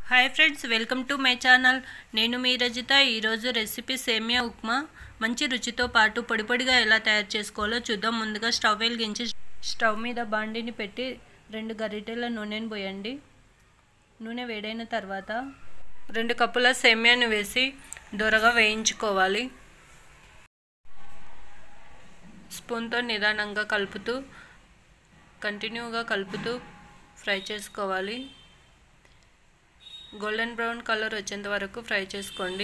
hi friends welcome to my channel నేను మీ రజిత ఈరోజు రెసిపీ సేమియా ఉప్మా మంచి రుచితో పాటు పొడి పొడిగా ఎలా తయారు చేసుకోవాలో చూద్దాం ముందుగా స్టవ్ వెలిగించి స్టవ్ మీద బాండిని పెట్టి రెండు గరిటెల నూనెని పోయండి నూనె వేడైన తర్వాత రెండు కప్పుల సేమియాను వేసి దొరగా వేయించుకోవాలి స్పూన్తో నిదానంగా కలుపుతూ కంటిన్యూగా కలుపుతూ ఫ్రై చేసుకోవాలి గోల్డెన్ బ్రౌన్ కలర్ వచ్చేంత వరకు ఫ్రై చేసుకోండి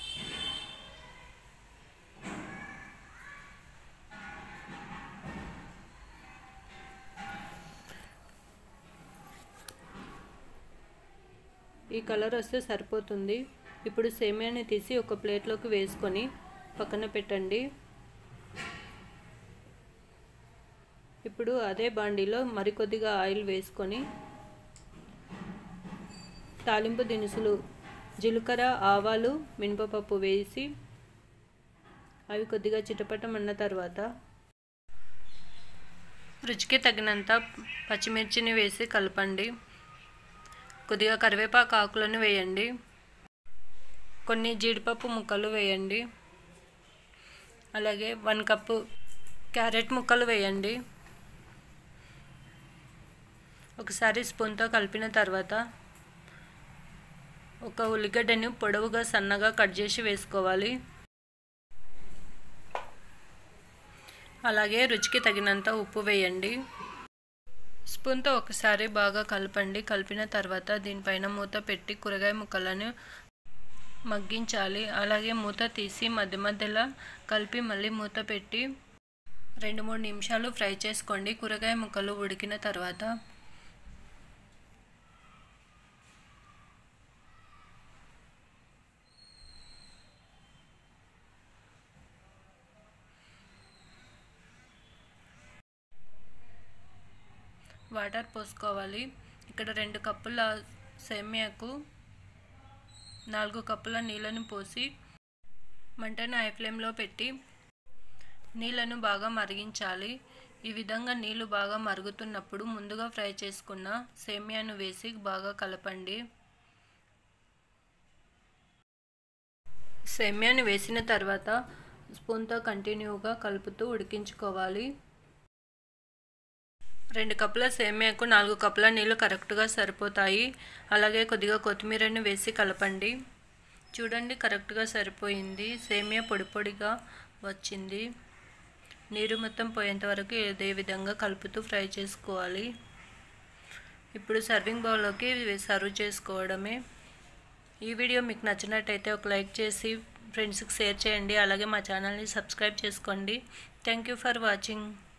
ఈ కలర్ వస్తే సరిపోతుంది ఇప్పుడు సేమియాని తీసి ఒక ప్లేట్లోకి వేసుకొని పక్కన పెట్టండి ఇప్పుడు అదే బాండీలో మరికొద్దిగా ఆయిల్ వేసుకొని తాలింపు దినుసులు జీలకర్ర ఆవాలు మినపప్పు వేసి అవి కొద్దిగా చిటపటమన్న తర్వాత రుచికి తగినంత పచ్చిమిర్చిని వేసి కలపండి కొద్దిగా కరివేపాకు ఆకులను వేయండి కొన్ని జీడిపప్పు ముక్కలు వేయండి అలాగే వన్ కప్పు క్యారెట్ ముక్కలు వేయండి ఒకసారి స్పూన్తో కలిపిన తర్వాత ఒక ఉల్లిగడ్డని పొడవుగా సన్నగా కట్ చేసి వేసుకోవాలి అలాగే రుచికి తగినంత ఉప్పు వేయండి స్పూన్తో ఒకసారి బాగా కలపండి కలిపిన తర్వాత దీనిపైన మూత పెట్టి కూరగాయ ముక్కలను మగ్గించాలి అలాగే మూత తీసి మధ్య మధ్యలో కలిపి మళ్ళీ మూత పెట్టి రెండు మూడు నిమిషాలు ఫ్రై చేసుకోండి కూరగాయ ముక్కలు ఉడికిన తర్వాత వాటర్ పోసుకోవాలి ఇక్కడ రెండు కప్పుల సేమియాకు నాలుగు కప్పుల నీళ్ళను పోసి మంటను హై ఫ్లేమ్లో పెట్టి నీళ్ళను బాగా మరిగించాలి ఈ విధంగా నీళ్ళు బాగా మరుగుతున్నప్పుడు ముందుగా ఫ్రై చేసుకున్న సేమియాను వేసి బాగా కలపండి సేమియాను వేసిన తర్వాత స్పూన్తో కంటిన్యూగా కలుపుతూ ఉడికించుకోవాలి రెండు కప్పుల సేమియాకు నాలుగు కప్పుల నీళ్ళు కరెక్ట్గా సరిపోతాయి అలాగే కొద్దిగా కొత్తిమీరని వేసి కలపండి చూడండి కరెక్ట్గా సరిపోయింది సేమియా పొడి పొడిగా వచ్చింది నీరు మొత్తం పోయేంత వరకు ఇదే విధంగా కలుపుతూ ఫ్రై చేసుకోవాలి ఇప్పుడు సర్వింగ్ బౌల్లోకి సర్వ్ చేసుకోవడమే ఈ వీడియో మీకు నచ్చినట్టయితే ఒక లైక్ చేసి ఫ్రెండ్స్కి షేర్ చేయండి అలాగే మా ఛానల్ని సబ్స్క్రైబ్ చేసుకోండి థ్యాంక్ యూ ఫర్ వాచింగ్